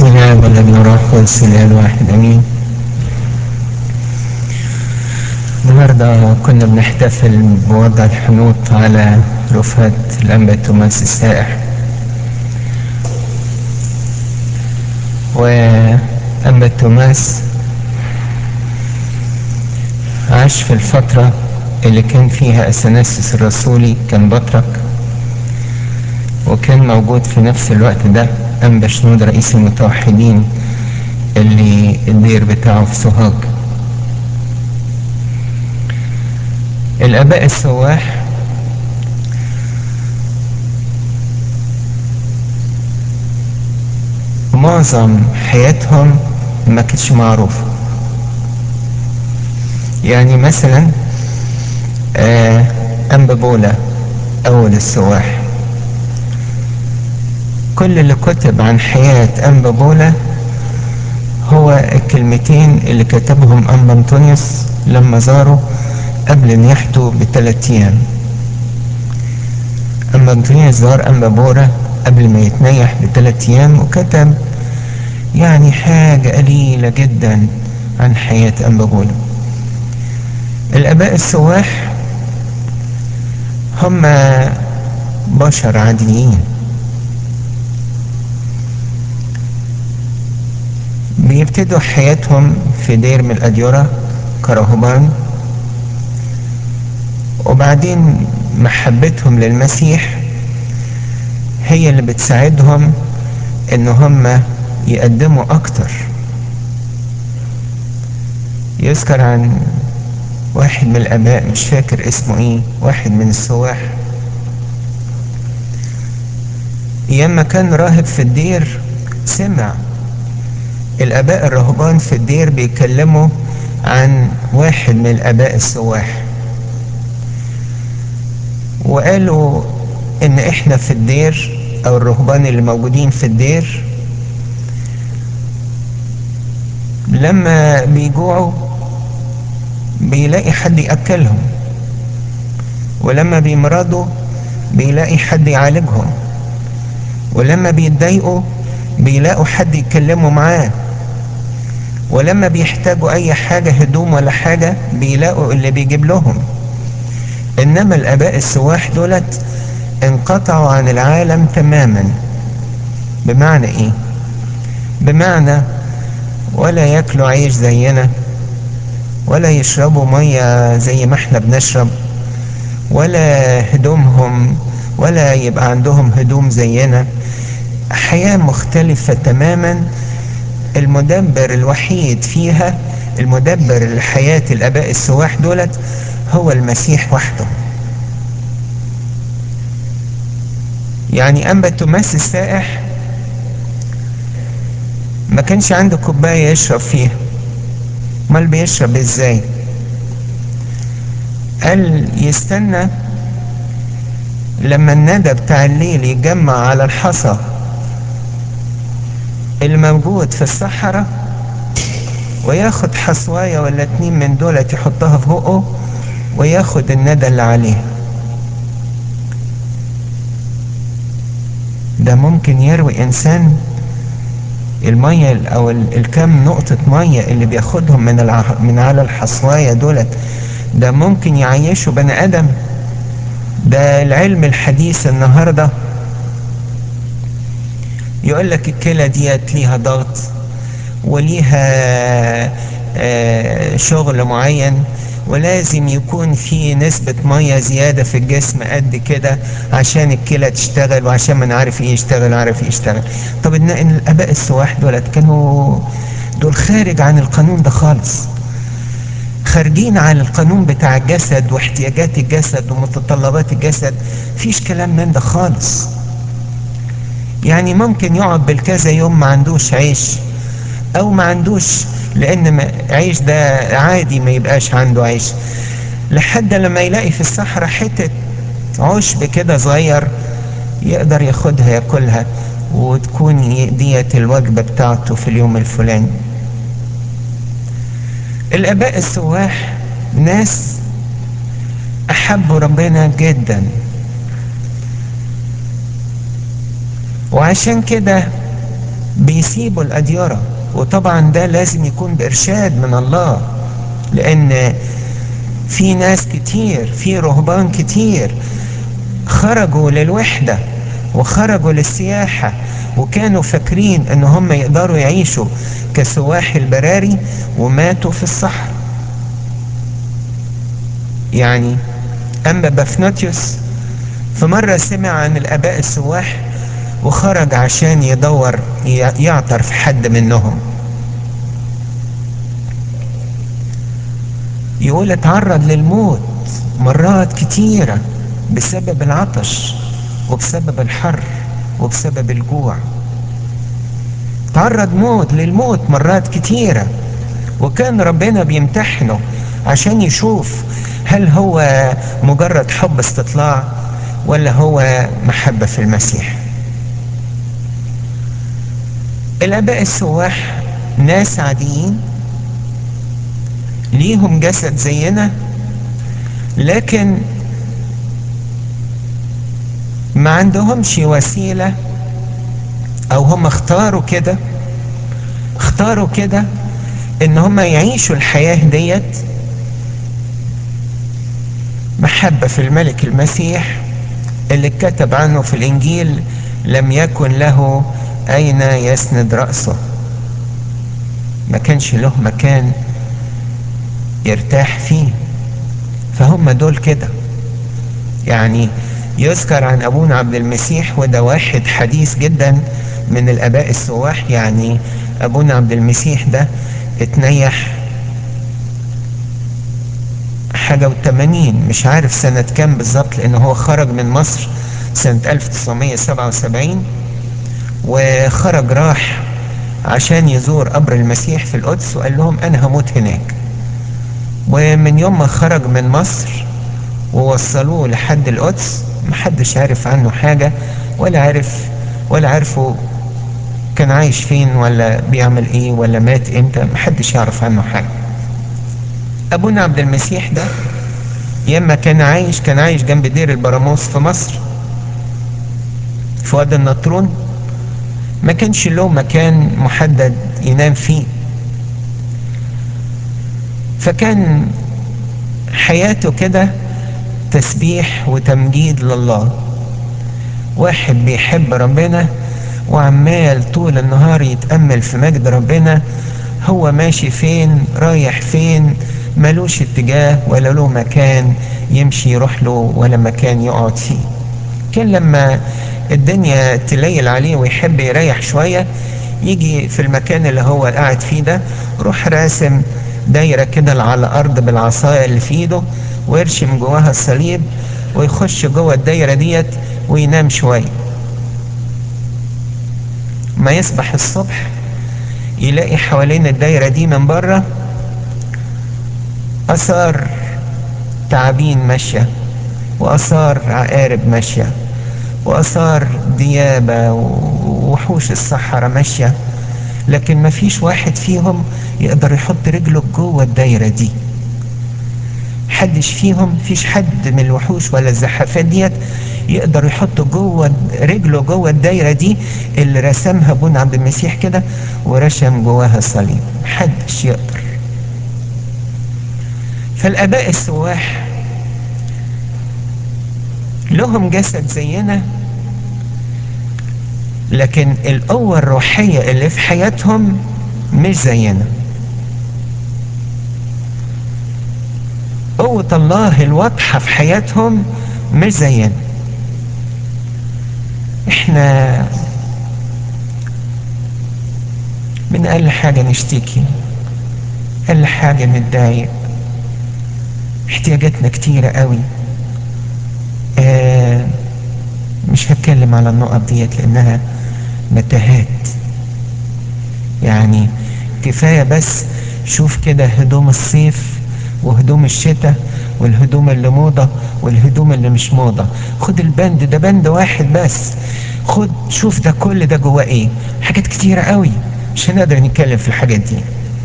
بسم الله والابن والروح القدس الاله الواحد امين النهارده كنا بنحتفل بوضع الحنوط على رفات الانبا توماس السائح وانبا توماس عاش في الفترة اللي كان فيها اثناسيس الرسولي كان بطرك وكان موجود في نفس الوقت ده أنبا شنود رئيس المتوحدين اللي الدير بتاعه في سوهاج الآباء السواح معظم حياتهم ما كانتش معروفة يعني مثلا آه أنبا بولا أول السواح كل اللي كتب عن حياة أنبا بولا هو الكلمتين اللي كتبهم أنبا أنطونيوس لما زاره قبل نياحته بثلاث أيام أنبا أنطونيوس زار أنبا بولا قبل ما يتنيح بثلاث أيام وكتب يعني حاجة قليلة جدا عن حياة أنبا بولا الآباء السواح هم بشر عاديين بيبتدوا حياتهم في دير من الأديرة كرهبان وبعدين محبتهم للمسيح هي اللي بتساعدهم ان هم يقدموا اكتر يذكر عن واحد من الاباء مش فاكر اسمه ايه واحد من السواح ايام ما كان راهب في الدير سمع الاباء الرهبان في الدير بيتكلموا عن واحد من الاباء السواح وقالوا ان احنا في الدير او الرهبان اللي موجودين في الدير لما بيجوعوا بيلاقي حد ياكلهم ولما بيمرضوا بيلاقي حد يعالجهم ولما بيتضايقوا بيلاقوا حد يتكلموا معاه ولما بيحتاجوا اي حاجة هدوم ولا حاجة بيلاقوا اللي بيجيب لهم انما الاباء السواح دولت انقطعوا عن العالم تماما بمعنى ايه بمعنى ولا ياكلوا عيش زينا ولا يشربوا مية زي ما احنا بنشرب ولا هدومهم ولا يبقى عندهم هدوم زينا حياة مختلفة تماما المدبر الوحيد فيها المدبر لحياة الآباء السواح دولت هو المسيح وحده يعني أنبا توماس السائح ما كانش عنده كوباية يشرب فيها امال بيشرب ازاي قال يستنى لما الندى بتاع الليل يتجمع على الحصى اللي موجود في الصحراء وياخد حصواية ولا اتنين من دولت يحطها في بقه وياخد الندى اللي عليه ده ممكن يروي انسان المية او الكام نقطة مية اللي بياخدهم من الع... من على الحصواية دولت ده ممكن يعيشوا بني ادم ده العلم الحديث النهارده يقول لك الكلى ديت ليها ضغط وليها آه شغل معين ولازم يكون في نسبة مية زيادة في الجسم قد كده عشان الكلى تشتغل وعشان ما نعرف ايه يشتغل عارف ايه يشتغل طب ان الاباء السواح دولت كانوا دول خارج عن القانون ده خالص خارجين عن القانون بتاع الجسد واحتياجات الجسد ومتطلبات الجسد فيش كلام من ده خالص يعني ممكن يقعد بالكذا يوم ما عندوش عيش او ما عندوش لان عيش ده عادي ما يبقاش عنده عيش لحد لما يلاقي في الصحراء حتة عشب كده صغير يقدر ياخدها ياكلها وتكون ديت الوجبة بتاعته في اليوم الفلاني الاباء السواح ناس احبوا ربنا جدا وعشان كده بيسيبوا الأديرة وطبعا ده لازم يكون بإرشاد من الله لأن في ناس كتير في رهبان كتير خرجوا للوحدة وخرجوا للسياحة وكانوا فاكرين ان هم يقدروا يعيشوا كسواح البراري وماتوا في الصحراء يعني اما بافنوتيوس فمرة سمع عن الاباء السواح وخرج عشان يدور يعثر في حد منهم يقول اتعرض للموت مرات كتيرة بسبب العطش وبسبب الحر وبسبب الجوع تعرض موت للموت مرات كتيرة وكان ربنا بيمتحنه عشان يشوف هل هو مجرد حب استطلاع ولا هو محبة في المسيح الآباء السواح ناس عاديين ليهم جسد زينا لكن ما عندهمش وسيلة او هم اختاروا كده اختاروا كده ان هم يعيشوا الحياة ديت محبة في الملك المسيح اللي كتب عنه في الانجيل لم يكن له اين يسند رأسه ما كانش له مكان يرتاح فيه فهم دول كده يعني يذكر عن ابونا عبد المسيح وده واحد حديث جدا من الاباء السواح يعني ابونا عبد المسيح ده اتنيح حاجة وثمانين مش عارف سنة كام بالظبط لان هو خرج من مصر سنة 1977 وخرج راح عشان يزور قبر المسيح في القدس وقال لهم انا هموت هناك ومن يوم ما خرج من مصر ووصلوه لحد القدس محدش عارف عنه حاجة ولا عارف ولا عارفه كان عايش فين ولا بيعمل ايه ولا مات امتى محدش يعرف عنه حاجة ابونا عبد المسيح ده ياما كان عايش كان عايش جنب دير البراموس في مصر في وادي النطرون ما كانش له مكان محدد ينام فيه فكان حياته كده تسبيح وتمجيد لله واحد بيحب ربنا وعمال طول النهار يتأمل في مجد ربنا هو ماشي فين رايح فين ملوش اتجاه ولا له مكان يمشي يروح له ولا مكان يقعد فيه كان لما الدنيا تليل عليه ويحب يريح شوية يجي في المكان اللي هو قاعد فيه ده روح راسم دايرة كده على الأرض بالعصاية اللي في إيده ويرشم جواها الصليب ويخش جوه الدايرة ديت وينام شوية ما يصبح الصبح يلاقي حوالين الدايرة دي من بره أثار تعابين ماشية وأثار عقارب ماشية وأثار ديابة ووحوش الصحراء ماشية لكن ما فيش واحد فيهم يقدر يحط رجله جوه الدايرة دي حدش فيهم فيش حد من الوحوش ولا الزحافات ديت يقدر يحط جوه رجله جوه الدايره دي اللي رسمها ابونا عبد المسيح كده ورشم جواها الصليب محدش يقدر فالاباء السواح لهم جسد زينا لكن القوة الروحية اللي في حياتهم مش زينا قوة الله الواضحة في حياتهم مش زينا احنا من اقل حاجة نشتكي اقل حاجة نتضايق احتياجاتنا كتيرة قوي آه مش هتكلم على النقط ديت لانها متاهات يعني كفاية بس شوف كده هدوم الصيف وهدوم الشتاء والهدوم اللي موضة والهدوم اللي مش موضة خد البند ده بند واحد بس خد شوف ده كل ده جواه ايه حاجات كتيرة قوي مش هنقدر نتكلم في الحاجات دي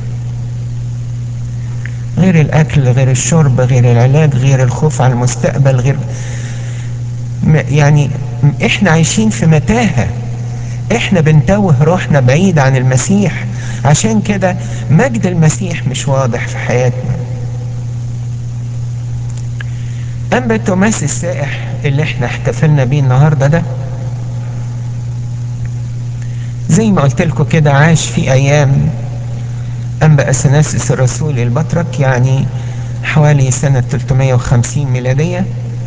غير الاكل غير الشرب غير العلاج غير الخوف على المستقبل غير يعني احنا عايشين في متاهة احنا بنتوه روحنا بعيد عن المسيح عشان كده مجد المسيح مش واضح في حياتنا أما توماس السائح اللي احنا احتفلنا بيه النهارده ده زي ما قلت لكم كده عاش في أيام أنبا أثناسيس الرسول البطرك يعني حوالي سنة 350 ميلادية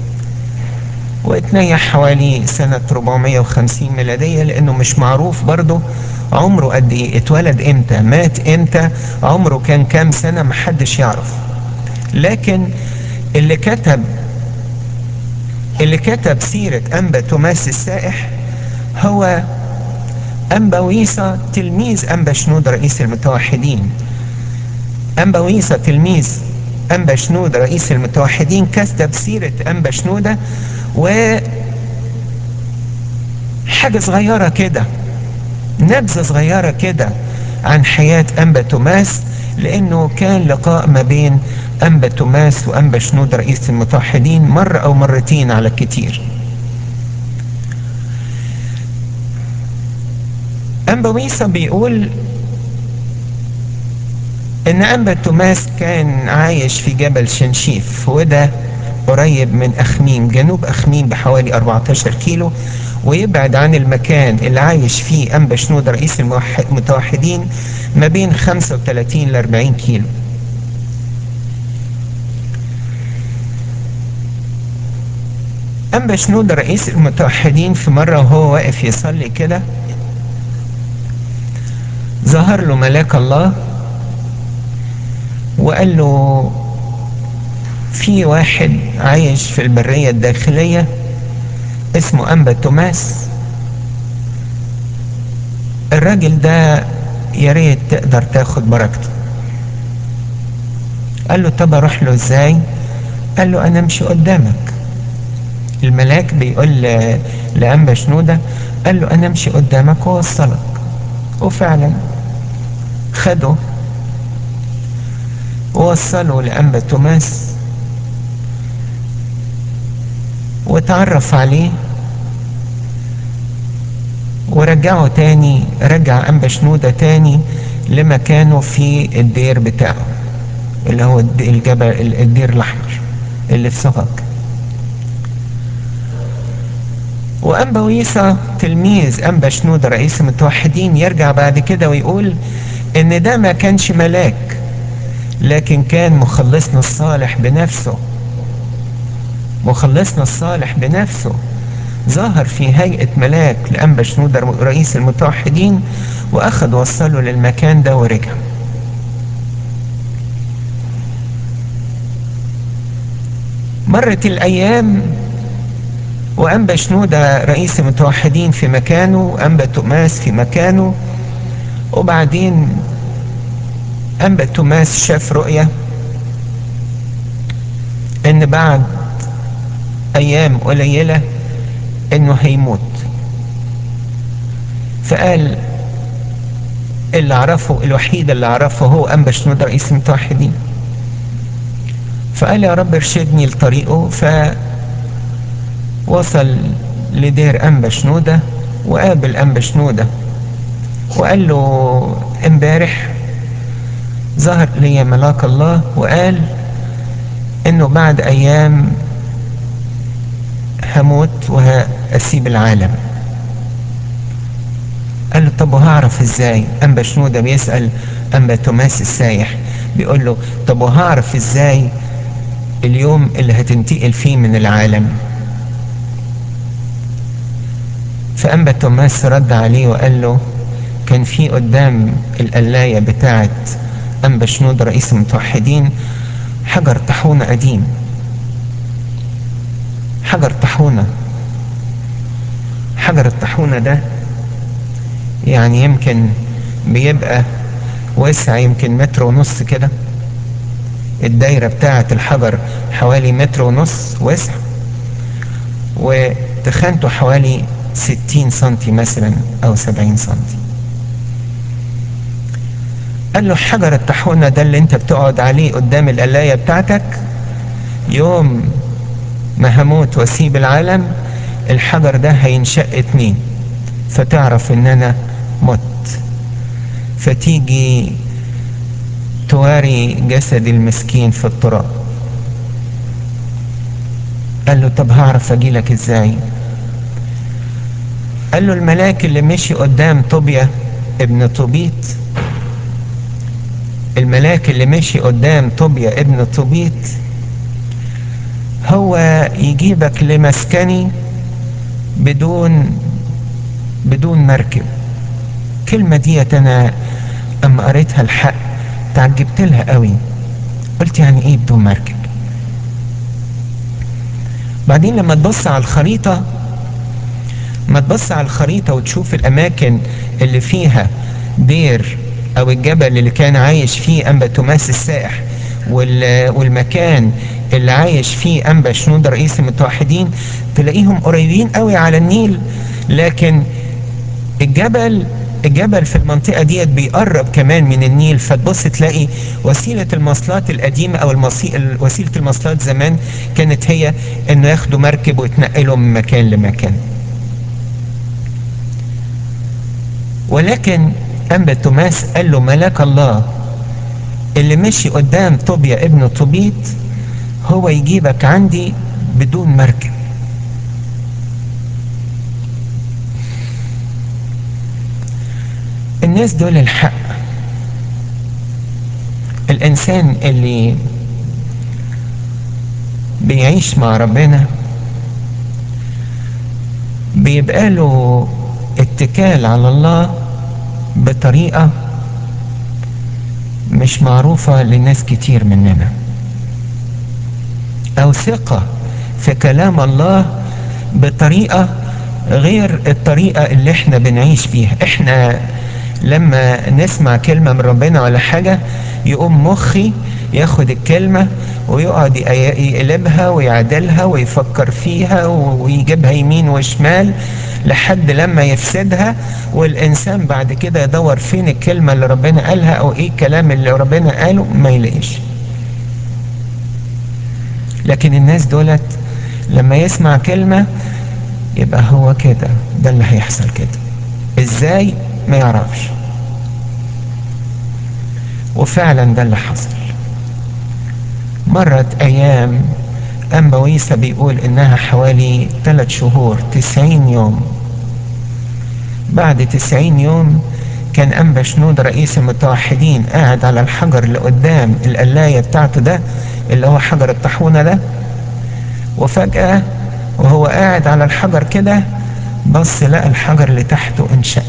واتنيح حوالي سنة 450 ميلادية لأنه مش معروف برضه عمره قد إيه اتولد إمتى مات إمتى عمره كان كام سنة محدش يعرف لكن اللي كتب اللي كتب سيرة أنبا توماس السائح هو أنبا ويسا تلميذ أنبا شنود رئيس المتوحدين أنبا ويسا تلميذ أنبا شنود رئيس المتوحدين كتب سيرة أنبا شنودة و حاجة صغيرة كده نبذة صغيرة كده عن حياة أنبا توماس لأنه كان لقاء ما بين أنبا توماس وأنبا شنود رئيس المتوحدين مرة أو مرتين على كتير أنبا ويسا بيقول إن أنبا توماس كان عايش في جبل شنشيف وده قريب من أخميم جنوب أخميم بحوالي 14 كيلو ويبعد عن المكان اللي عايش فيه أنبا شنود رئيس المتوحدين ما بين 35 ل 40 كيلو أنبا شنود رئيس المتوحدين في مرة وهو واقف يصلي كده ظهر له ملاك الله وقال له في واحد عايش في البرية الداخلية اسمه أنبا توماس الراجل ده يا ريت تقدر تاخد بركته قال له طب اروح له ازاي قال له انا امشي قدامك الملاك بيقول لأنبا شنودة قال له انا امشي قدامك واوصلك وفعلا خده ووصله لأنبا توماس وتعرف عليه ورجعه تاني رجع أنبا شنودة تاني لمكانه في الدير بتاعه اللي هو الجبل الدير الأحمر اللي في سوهاج وأنبا ويسا تلميذ أنبا شنودة رئيس المتوحدين يرجع بعد كده ويقول إن ده ما كانش ملاك لكن كان مخلصنا الصالح بنفسه مخلصنا الصالح بنفسه ظهر في هيئة ملاك لأنبا شنودة رئيس المتوحدين وأخذ وصله للمكان ده ورجع مرت الأيام وأنبا شنودة رئيس المتوحدين في مكانه وأنبا توماس في مكانه وبعدين أنبا توماس شاف رؤية إن بعد أيام قليلة إنه هيموت فقال اللي أعرفه الوحيد اللي أعرفه هو أنبا شنودة رئيس المتوحدين فقال يا رب ارشدني لطريقه فوصل لدير أنبا شنودة وقابل أنبا شنودة وقال له امبارح ظهر لي ملاك الله وقال انه بعد ايام هموت وهسيب العالم قال له طب وهعرف ازاي انبا شنودة بيسأل انبا توماس السايح بيقول له طب وهعرف ازاي اليوم اللي هتنتقل فيه من العالم فانبا توماس رد عليه وقال له كان في قدام القلاية بتاعت أنبا شنود رئيس المتوحدين حجر طاحونة قديم حجر طاحونة حجر الطاحونة ده يعني يمكن بيبقى واسع يمكن متر ونص كده الدايرة بتاعة الحجر حوالي متر ونص واسع وتخانته حوالي ستين سنتي مثلا أو سبعين سنتي قال له حجر الطاحونة ده اللي انت بتقعد عليه قدام القلاية بتاعتك يوم ما هموت واسيب العالم الحجر ده هينشق اتنين فتعرف ان انا مت فتيجي تواري جسد المسكين في التراب قال له طب هعرف اجيلك ازاي قال له الملاك اللي مشي قدام طوبيا ابن طوبيت الملاك اللي مشي قدام طوبيا ابن طوبيت هو يجيبك لمسكني بدون بدون مركب الكلمة ديت أنا أما قريتها الحق تعجبت لها قوي قلت يعني إيه بدون مركب بعدين لما تبص على الخريطة ما تبص على الخريطة وتشوف الأماكن اللي فيها دير أو الجبل اللي كان عايش فيه أنبا توماس السائح والمكان اللي عايش فيه أنبا شنود رئيس المتوحدين تلاقيهم قريبين قوي على النيل لكن الجبل الجبل في المنطقة ديت بيقرب كمان من النيل فتبص تلاقي وسيلة المواصلات القديمة أو المصي... وسيلة المواصلات زمان كانت هي إنه ياخدوا مركب ويتنقلوا من مكان لمكان. ولكن أنبا توماس قال له ملاك الله اللي مشي قدام طوبيا ابن طوبيت هو يجيبك عندي بدون مركب الناس دول الحق الإنسان اللي بيعيش مع ربنا بيبقى له اتكال على الله بطريقة مش معروفة لناس كتير مننا أو ثقة في كلام الله بطريقة غير الطريقة اللي احنا بنعيش بيها احنا لما نسمع كلمة من ربنا ولا حاجة يقوم مخي ياخد الكلمة ويقعد يقلبها ويعدلها ويفكر فيها ويجيبها يمين وشمال لحد لما يفسدها والإنسان بعد كده يدور فين الكلمة اللي ربنا قالها أو إيه الكلام اللي ربنا قاله ما يلاقيش لكن الناس دولت لما يسمع كلمة يبقى هو كده ده اللي هيحصل كده ازاي ما يعرفش وفعلا ده اللي حصل مرت ايام انبا ويسا بيقول انها حوالي ثلاث شهور تسعين يوم بعد تسعين يوم كان انبا شنود رئيس المتوحدين قاعد على الحجر اللي قدام القلاية بتاعته ده اللي هو حجر الطاحونة ده وفجأة وهو قاعد على الحجر كده بص لقى الحجر اللي تحته انشق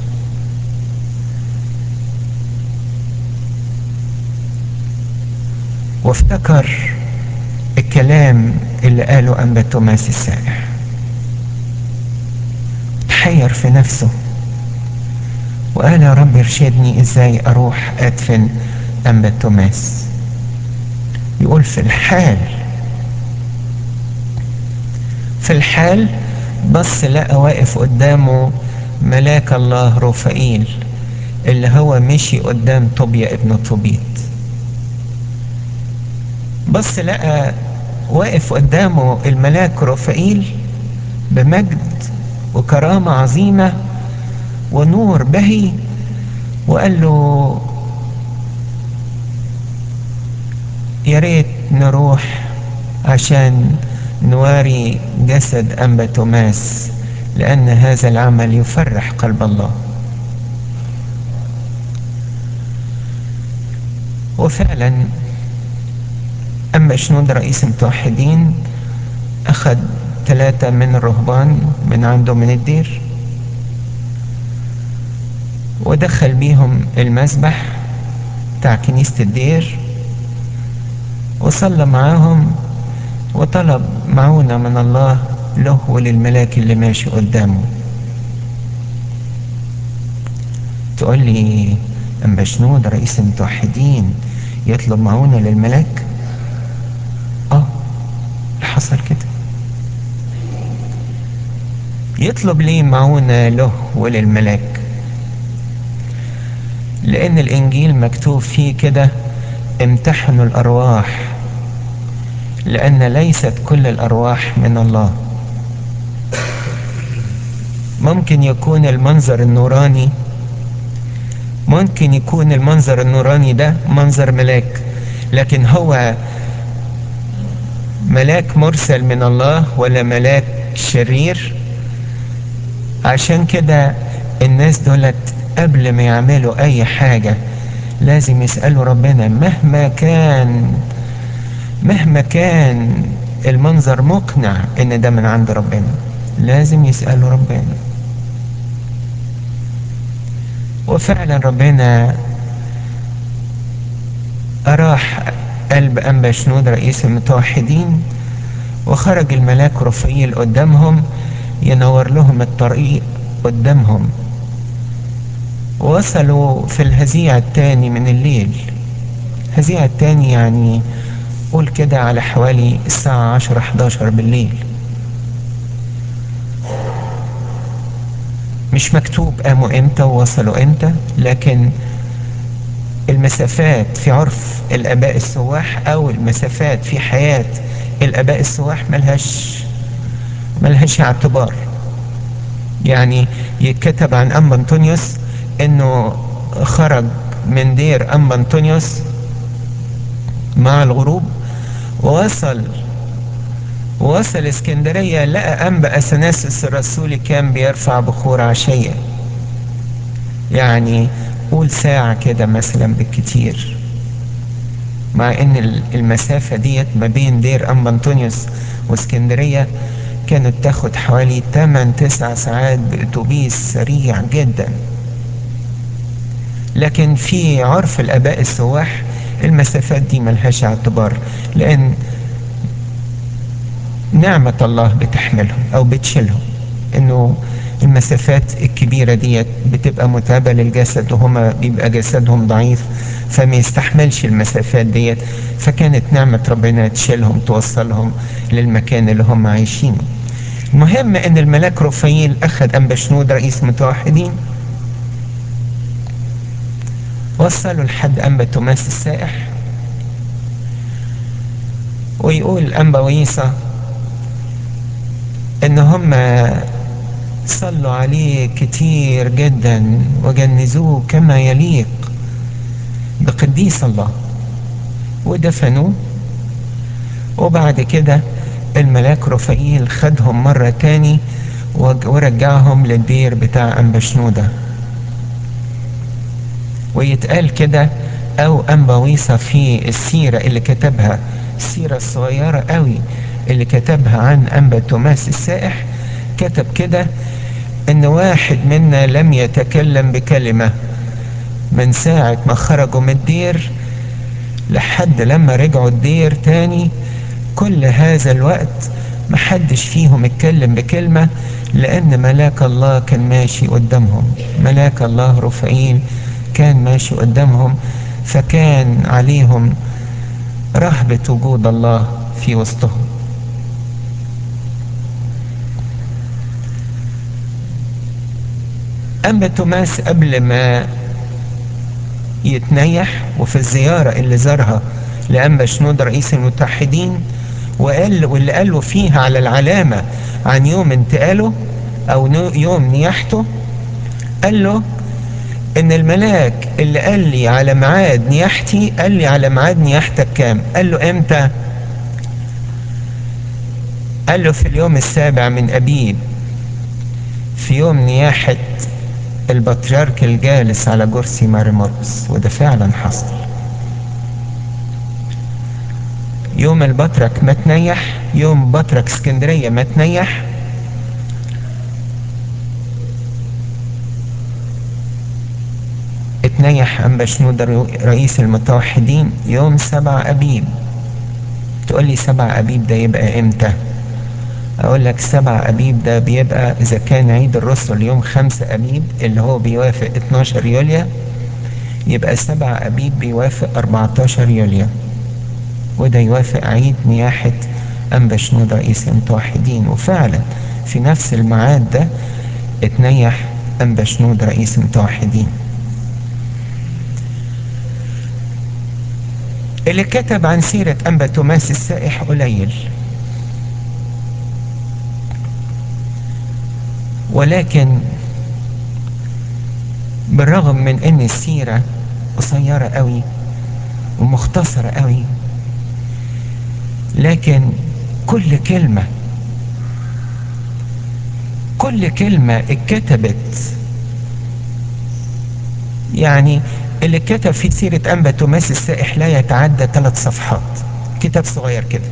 وافتكر الكلام اللي قاله أنبا توماس السائح تحير في نفسه وقال يا رب ارشدني ازاي اروح ادفن أنبا توماس يقول في الحال في الحال بص لقى واقف قدامه ملاك الله رفائيل اللي هو مشي قدام طوبيا ابن طوبيت بص لقى واقف قدامه الملاك رفائيل بمجد وكرامة عظيمة ونور بهي وقال له يا ريت نروح عشان نواري جسد أنبا توماس لأن هذا العمل يفرح قلب الله وفعلا أما شنود رئيس المتوحدين أخذ ثلاثة من الرهبان من عنده من الدير ودخل بيهم المسبح بتاع كنيسة الدير وصلى معاهم وطلب معونة من الله له وللملاك اللي ماشي قدامه تقول لي أما شنود رئيس المتوحدين يطلب معونة للملاك اه حصل كده يطلب ليه معونة له وللملاك لأن الإنجيل مكتوب فيه كده امتحنوا الأرواح لأن ليست كل الأرواح من الله ممكن يكون المنظر النوراني ممكن يكون المنظر النوراني ده منظر ملاك لكن هو ملاك مرسل من الله ولا ملاك شرير عشان كده الناس دولت قبل ما يعملوا اي حاجة لازم يسألوا ربنا مهما كان مهما كان المنظر مقنع ان ده من عند ربنا لازم يسألوا ربنا وفعلا ربنا أراح قلب أنبا شنود رئيس المتوحدين وخرج الملاك رفيل قدامهم ينور لهم الطريق قدامهم وصلوا في الهزيع التاني من الليل الهزيع التاني يعني قول كده على حوالي الساعة عشرة 11 بالليل مش مكتوب قاموا امتى ووصلوا امتى لكن المسافات في عرف الاباء السواح او المسافات في حياة الاباء السواح ملهاش ملهاش اعتبار يعني يتكتب عن ام انطونيوس انه خرج من دير ام انطونيوس مع الغروب ووصل وصل اسكندرية لقى أنبا أثناسس الرسولي كان بيرفع بخور عشية يعني قول ساعة كده مثلا بالكتير مع ان المسافة ديت ما بين دير أنبا أنطونيوس واسكندرية كانت تاخد حوالي 8 9 ساعات بأتوبيس سريع جدا لكن في عرف الآباء السواح المسافات دي ملهاش اعتبار لأن نعمة الله بتحملهم أو بتشيلهم إنه المسافات الكبيرة ديت بتبقى متعبة للجسد وهما بيبقى جسدهم ضعيف فما يستحملش المسافات ديت فكانت نعمة ربنا تشيلهم توصلهم للمكان اللي هم عايشينه المهم ان الملاك رفايل اخذ انبا شنود رئيس متوحدين وصلوا لحد انبا توماس السائح ويقول انبا ويصة ان هم صلوا عليه كتير جدا وجنزوه كما يليق بقديس الله ودفنوه وبعد كده الملاك رفائيل خدهم مرة تاني ورجعهم للدير بتاع أنبا شنودة ويتقال كده أو أنبا ويصة في السيرة اللي كتبها السيرة الصغيرة قوي اللي كتبها عن أنبا توماس السائح كتب كده ان واحد منا لم يتكلم بكلمة من ساعة ما خرجوا من الدير لحد لما رجعوا الدير تاني كل هذا الوقت محدش فيهم اتكلم بكلمة لأن ملاك الله كان ماشي قدامهم ملاك الله رفعيل كان ماشي قدامهم فكان عليهم رهبة وجود الله في وسطهم أما توماس قبل ما يتنيح وفي الزيارة اللي زارها لأنبا شنود رئيس المتحدين وقال واللي قال له فيها على العلامة عن يوم انتقاله أو يوم نياحته قال له إن الملاك اللي قال لي على ميعاد نياحتي قال لي على ميعاد نياحتك كام؟ قال له إمتى؟ قال له في اليوم السابع من أبيب في يوم نياحة البطريرك الجالس على كرسي ماري مرقس وده فعلا حصل يوم البطرك ما تنيح يوم بطرك اسكندريه ما تنيح اتنيح انبا شنود رئيس المتوحدين يوم سبع ابيب تقول لي سبع ابيب ده يبقى امتى اقول لك سبع ابيب ده بيبقى اذا كان عيد الرسل يوم خمسة ابيب اللي هو بيوافق 12 يوليو يبقى سبع ابيب بيوافق 14 يوليو وده يوافق عيد نياحة انبا شنود رئيس المتوحدين وفعلا في نفس الميعاد ده اتنيح انبا شنود رئيس المتوحدين اللي كتب عن سيرة انبا توماس السائح قليل ولكن بالرغم من ان السيرة قصيرة قوي ومختصرة قوي لكن كل كلمة كل كلمة اتكتبت يعني اللي كتب في سيرة أنبا توماس السائح لا يتعدى ثلاث صفحات كتاب صغير كده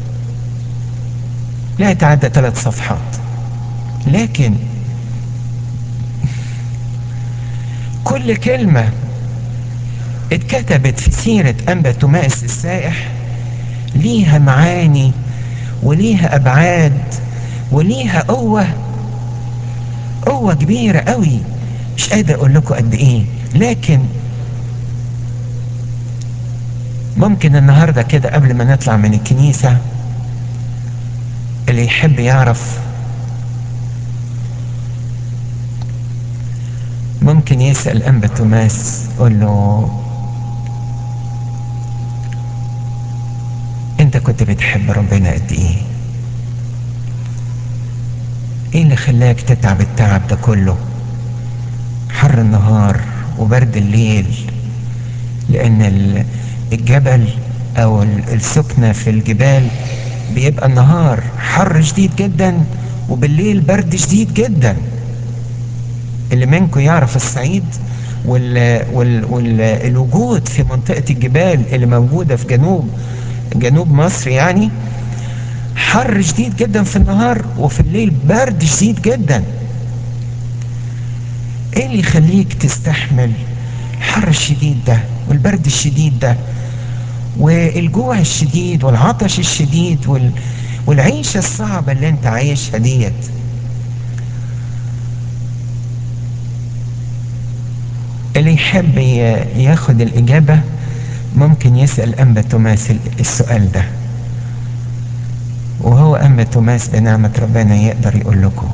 لا يتعدى ثلاث صفحات لكن كل كلمة اتكتبت في سيرة أنبا توماس السائح ليها معاني وليها أبعاد وليها قوة قوة كبيرة قوي مش قادر أقول لكم قد إيه لكن ممكن النهاردة كده قبل ما نطلع من الكنيسة اللي يحب يعرف ممكن يسأل أنبا توماس قول له انت كنت بتحب ربنا قد ايه ايه اللي خلاك تتعب التعب ده كله حر النهار وبرد الليل لان الجبل او السكنة في الجبال بيبقى النهار حر شديد جدا وبالليل برد شديد جدا اللي منكم يعرف الصعيد وال وال والوجود في منطقة الجبال اللي موجودة في جنوب جنوب مصر يعني حر شديد جدا في النهار وفي الليل برد شديد جدا ايه اللي يخليك تستحمل الحر الشديد ده والبرد الشديد ده والجوع الشديد والعطش الشديد وال... والعيشة الصعبة اللي انت عايشها ديت اللي يحب ياخد الإجابة ممكن يسأل أنبا توماس السؤال ده وهو أنبا توماس بنعمة ربنا يقدر يقول لكم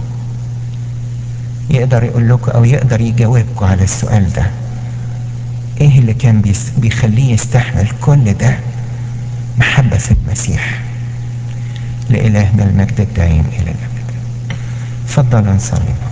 يقدر يقول لكم أو يقدر يجاوبكم على السؤال ده إيه اللي كان بيخليه يستحمل كل ده محبة في المسيح لإلهنا المجد الدائم إلى الأبد فضل نصلي